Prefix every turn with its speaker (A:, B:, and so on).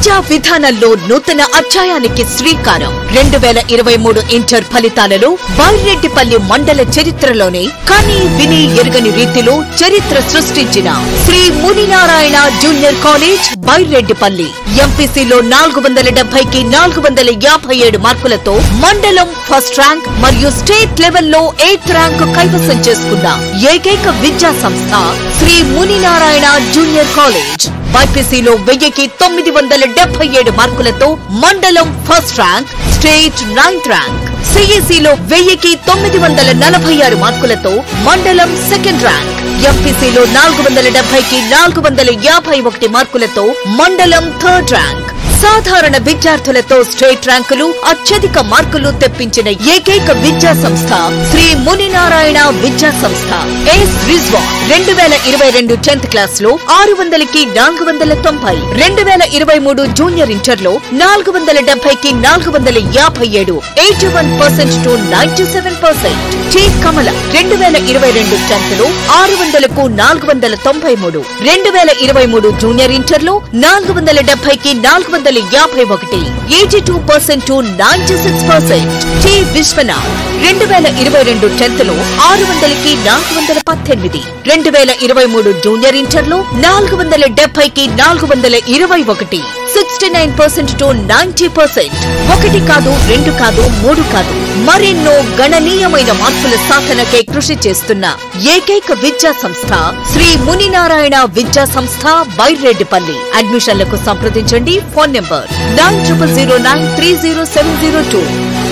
A: విద్యా విధానంలో నూతన అధ్యాయానికి శ్రీకారం రెండు వేల ఇరవై మూడు ఇంటర్ ఫలితాలలో బైరెడ్డిపల్లి మండల చరిత్రలోనే కని విని ఎరుగని రీతిలో చరిత్ర సృష్టించిన శ్రీ మునినారాయణ జూనియర్ కాలేజ్ బైరెడ్డిపల్లి ఎంపీసీలో నాలుగు వందల డెబ్బైకి నాలుగు వందల యాభై ఏడు మార్కులతో మండలం ఫస్ట్ ర్యాంక్ మరియు స్టేట్ లెవెల్లో ఎయిత్ ర్యాంక్ కైవసం చేసుకున్న ఏకైక విద్యా సంస్థ శ్రీ మునినారాయణ జూనియర్ కాలేజ్ బైపీసీలో వెయ్యికి తొమ్మిది వందల డెబ్బై ఏడు మార్కులతో మండలం first rank state ninth rank సిఈసిలో వెయ్యికి తొమ్మిది వందల నలభై ఆరు మార్కులతో మండలం సెకండ్ ర్యాంక్ ఎంపీసీలో నాలుగు వందల డెబ్బైకి నాలుగు వందల యాభై ఒకటి మార్కులతో మండలం థర్డ్ ర్యాంక్ సాధారణ విద్యార్థులతో స్టేట్ ర్యాంకులు అత్యధిక మార్కులు తెప్పించిన ఏకైక విద్యా సంస్థ శ్రీ మునినారాయణ విద్యా సంస్థ ఎస్ రిజ్వా రెండు వేల ఇరవై రెండు టెన్త్ క్లాస్ లో ఆరు వందలకి నాలుగు వందల తొంభై రెండు వేల ఇరవై మూడు జూనియర్ ఇంటర్ లో నాలుగు వందల డెబ్బైకి నాలుగు వందల యాభై ఏడు eighty one percent to ninety seven percent T Kamala రెండు వేల ఇరవై రెండు టెన్త్ లో ఆరు వందలకు నాలుగు వందల తొంభై మూడు రెండు వేల ఇరవై మూడు జూనియర్ ఇంటర్ లో నాలుగు వందల డెబ్బైకి నాలుగు వందల యాభై ఒకటి eighty two percent to ninety six percent T Vishwanath రెండు వేల ఇరవై రెండు టెన్త్ లో ఆరు వందలకి నాలుగు వందల పద్దెనిమిది రెండు వేల ఇరవై మూడు జూనియర్ ఇంటర్ లో నాలుగు వందల డెబ్బైకి నాలుగు వందల ఇరవై ఒకటి sixty nine percent to ninety percent ఒకటి కాదు రెండు కాదు మూడు కాదు మరెన్నో గణనీయమైన మార్పుల సాధనకే కృషి చేస్తున్న ఏకైక విద్యా సంస్థ శ్రీ మునినారాయణ విద్యా సంస్థ బైరెడ్డిపల్లి అడ్మిషన్లకు సంప్రదించండి phone number nine triple zero nine three zero seven zero two